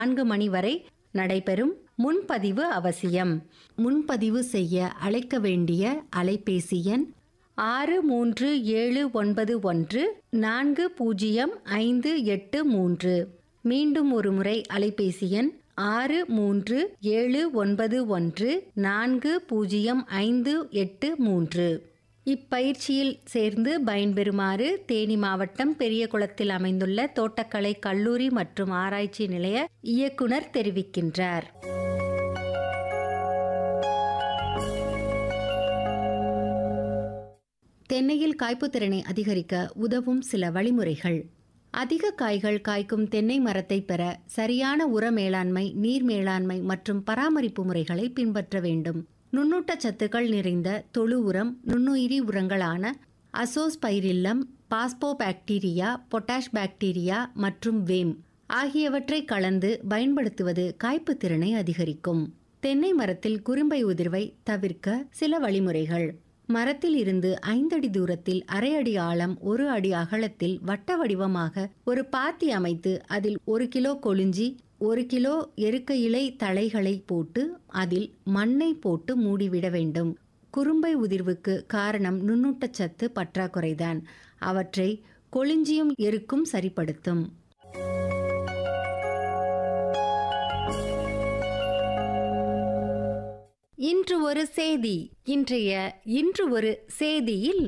நான்கு மணி வரை நடைபெறும் முன்பதிவு அவசியம் முன்பதிவு செய்ய அழைக்க வேண்டிய அலைபேசி எண் ஆறு மூன்று ஏழு ஒன்பது ஒன்று நான்கு பூஜ்ஜியம் ஐந்து எட்டு மூன்று மீண்டும் ஒரு முறை அலைபேசி எண் ஆறு மூன்று ஏழு ஒன்பது ஒன்று நான்கு பூஜ்ஜியம் ஐந்து எட்டு மூன்று இப்பயிற்சியில் சேர்ந்து பயன்பெறுமாறு தேனி மாவட்டம் பெரியகுளத்தில் அமைந்துள்ள தோட்டக்கலை கல்லூரி மற்றும் ஆராய்ச்சி நிலைய இயக்குனர் தெரிவிக்கின்றார் தென்னையில் காய்ப்புத் திறனை அதிகரிக்க உதவும் சில வழிமுறைகள் அதிக காய்கள் காய்க்கும் தென்னை மரத்தை பெற சரியான உர மேலாண்மை நீர் மேலாண்மை மற்றும் பராமரிப்பு முறைகளை பின்பற்ற வேண்டும் நுண்ணூட்ட சத்துக்கள் நிறைந்த தொழு உரம் நுண்ணுயிரி உரங்களான அசோஸ்பைரில்லம் பாஸ்போபாக்டீரியா பொட்டாஷ் பாக்டீரியா மற்றும் வேம் ஆகியவற்றை கலந்து பயன்படுத்துவது காய்ப்பு திறனை அதிகரிக்கும் தென்னை மரத்தில் குறும்பை உதிர்வை தவிர்க்க சில வழிமுறைகள் மரத்தில் இருந்து ஐந்தடி தூரத்தில் அரை அடி ஆழம் ஒரு அடி அகலத்தில் வட்ட வடிவமாக ஒரு பாத்தி அமைத்து அதில் ஒரு கிலோ கொளிஞ்சி ஒரு கிலோ எருக்க இலை தழைகளை போட்டு அதில் மண்ணை போட்டு மூடிவிட வேண்டும் குறும்பை உதிர்வுக்கு காரணம் நுண்ணூட்டச்சத்து பற்றாக்குறைதான் அவற்றை கொளிஞ்சியும் எருக்கும் சரிப்படுத்தும் இன்று ஒரு செய்தி இன்றைய இன்று ஒரு செய்தியில்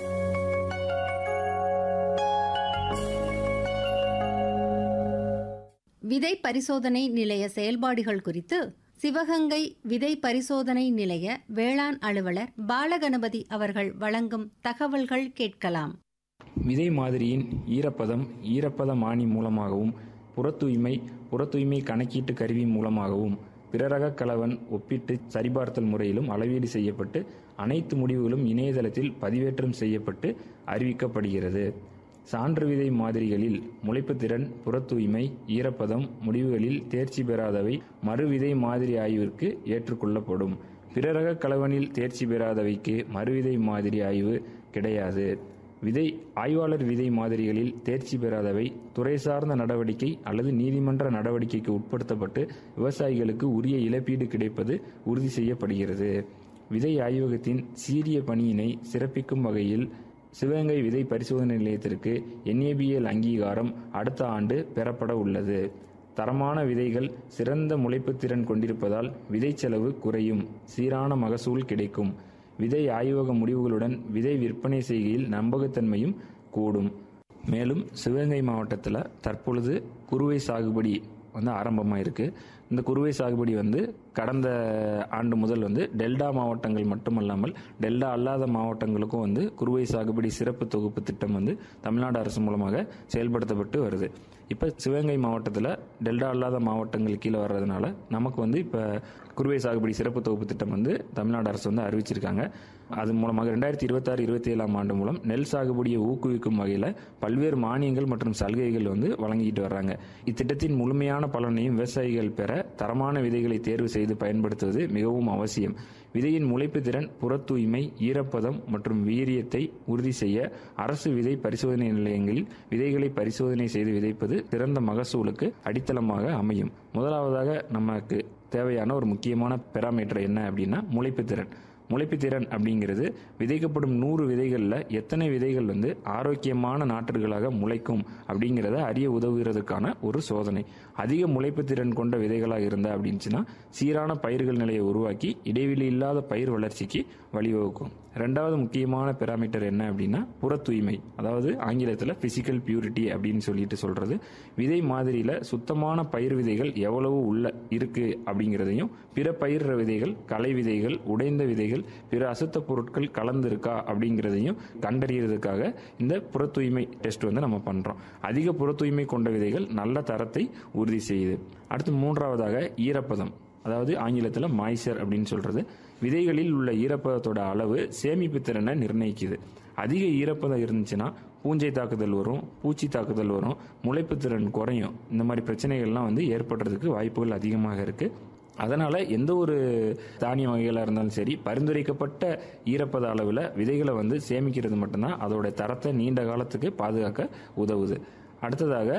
விதை பரிசோதனை நிலைய செயல்பாடுகள் குறித்து சிவகங்கை விதை பரிசோதனை நிலைய வேளாண் அலுவலர் பாலகணபதி அவர்கள் வழங்கும் தகவல்கள் கேட்கலாம் விதை மாதிரியின் ஈரப்பதம் ஈரப்பதமானி மூலமாகவும் புறத்தூய்மை புறத்தூய்மை கணக்கீட்டு கருவி மூலமாகவும் பிறரக கலவன் ஒப்பிட்டு சரிபார்த்தல் முறையிலும் அளவீடு செய்யப்பட்டு அனைத்து முடிவுகளும் இணையதளத்தில் பதிவேற்றம் செய்யப்பட்டு அறிவிக்கப்படுகிறது சான்று விதை மாதிரிகளில் முளைப்புத்திறன் புறத்தூய்மை ஈரப்பதம் முடிவுகளில் தேர்ச்சி பெறாதவை மறுவிதை மாதிரி ஆய்விற்கு ஏற்றுக்கொள்ளப்படும் பிறரக கலவனில் தேர்ச்சி பெறாதவைக்கு மறுவிதை மாதிரி ஆய்வு கிடையாது விதை ஆய்வாளர் விதை மாதிரிகளில் தேர்ச்சி பெறாதவை துறை சார்ந்த நடவடிக்கை அல்லது நீதிமன்ற நடவடிக்கைக்கு உட்படுத்தப்பட்டு விவசாயிகளுக்கு உரிய இழப்பீடு கிடைப்பது உறுதி செய்யப்படுகிறது விதை ஆய்வகத்தின் சீரிய பணியினை சிறப்பிக்கும் வகையில் சிவகங்கை விதை பரிசோதனை நிலையத்திற்கு என்ஏபிஎல் அங்கீகாரம் அடுத்த ஆண்டு பெறப்பட உள்ளது தரமான விதைகள் சிறந்த முளைப்புத் திறன் கொண்டிருப்பதால் விதை செலவு குறையும் சீரான மகசூல் கிடைக்கும் விதை ஆய்வக முடிவுகளுடன் விதை விற்பனை செய்கையில் நம்பகத்தன்மையும் கூடும் மேலும் சிவகங்கை மாவட்டத்தில் தற்பொழுது குறுவை சாகுபடி வந்து ஆரம்பமாக இருக்குது இந்த குறுவை சாகுபடி வந்து கடந்த ஆண்டு முதல் வந்து டெல்டா மாவட்டங்கள் மட்டுமல்லாமல் டெல்டா அல்லாத மாவட்டங்களுக்கும் வந்து குறுவை சாகுபடி சிறப்பு தொகுப்பு திட்டம் வந்து தமிழ்நாடு அரசு மூலமாக செயல்படுத்தப்பட்டு வருது இப்போ சிவகங்கை மாவட்டத்தில் டெல்டா அல்லாத மாவட்டங்கள் கீழே வர்றதுனால நமக்கு வந்து இப்போ குறுவை சாகுபடி சிறப்பு தொகுப்பு திட்டம் வந்து தமிழ்நாடு அரசு வந்து அறிவிச்சிருக்காங்க அது மூலமாக ரெண்டாயிரத்தி இருபத்தாறு இருபத்தி ஏழாம் ஆண்டு மூலம் நெல் சாகுபடியை ஊக்குவிக்கும் வகையில் பல்வேறு மானியங்கள் மற்றும் சலுகைகள் வந்து வழங்கிட்டு வர்றாங்க இத்திட்டத்தின் முழுமையான பலனையும் விவசாயிகள் பெற தரமான விதைகளை தேர்வு செய்து பயன்படுத்துவது மிகவும் அவசியம் விதையின் முளைப்பு திறன் புறத்தூய்மை ஈரப்பதம் மற்றும் வீரியத்தை உறுதி செய்ய அரசு விதை பரிசோதனை நிலையங்களில் விதைகளை பரிசோதனை செய்து விதைப்பது சிறந்த மகசூலுக்கு அடித்தளமாக அமையும் முதலாவதாக நமக்கு தேவையான ஒரு முக்கியமான பெராமீட்டர் என்ன அப்படின்னா முளைப்பு திறன் முளைப்புத்திறன் அப்படிங்கிறது விதைக்கப்படும் நூறு விதைகளில் எத்தனை விதைகள் வந்து ஆரோக்கியமான நாற்றுகளாக முளைக்கும் அப்படிங்கிறத அறிய உதவுகிறதுக்கான ஒரு சோதனை அதிக முளைப்புத்திறன் கொண்ட விதைகளாக இருந்தா அப்படின்ச்சுன்னா சீரான பயிர்கள் நிலையை உருவாக்கி இடைவெளி இல்லாத பயிர் வளர்ச்சிக்கு வழிவகுக்கும் ரெண்டாவது முக்கியமான பெராமீட்டர் என்ன அப்படின்னா புற தூய்மை அதாவது ஆங்கிலத்தில் பிசிக்கல் பியூரிட்டி அப்படின்னு சொல்லிட்டு சொல்றது விதை மாதிரியில் சுத்தமான பயிர் விதைகள் எவ்வளவு உள்ள இருக்கு அப்படிங்கிறதையும் பிற பயிர் விதைகள் களை விதைகள் உடைந்த விதைகள் பிற அசுத்த பொருட்கள் கலந்திருக்கா அப்படிங்கிறதையும் கண்டறியறதுக்காக இந்த புற தூய்மை டெஸ்ட் வந்து நம்ம பண்றோம் அதிக புற தூய்மை கொண்ட விதைகள் நல்ல தரத்தை உறுதி செய்யுது அடுத்து மூன்றாவதாக ஈரப்பதம் அதாவது ஆங்கிலத்தில் மாய்ச்சர் அப்படின்னு சொல்றது விதைகளில் உள்ள ஈரப்பதத்தோட அளவு சேமிப்பு திறனை நிர்ணயிக்குது அதிக ஈரப்பதம் இருந்துச்சுன்னா பூஞ்சை தாக்குதல் வரும் பூச்சி தாக்குதல் வரும் முளைப்பு திறன் குறையும் இந்த மாதிரி பிரச்சனைகள்லாம் வந்து ஏற்படுறதுக்கு வாய்ப்புகள் அதிகமாக இருக்கு அதனால எந்த ஒரு தானிய வகைகளாக இருந்தாலும் சரி பரிந்துரைக்கப்பட்ட ஈரப்பத அளவில் விதைகளை வந்து சேமிக்கிறது மட்டும்தான் அதோட தரத்தை நீண்ட காலத்துக்கு பாதுகாக்க உதவுது அடுத்ததாக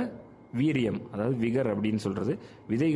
வீரியம் அதாவது விகர் அப்படின்னு சொல்றது விதைகள்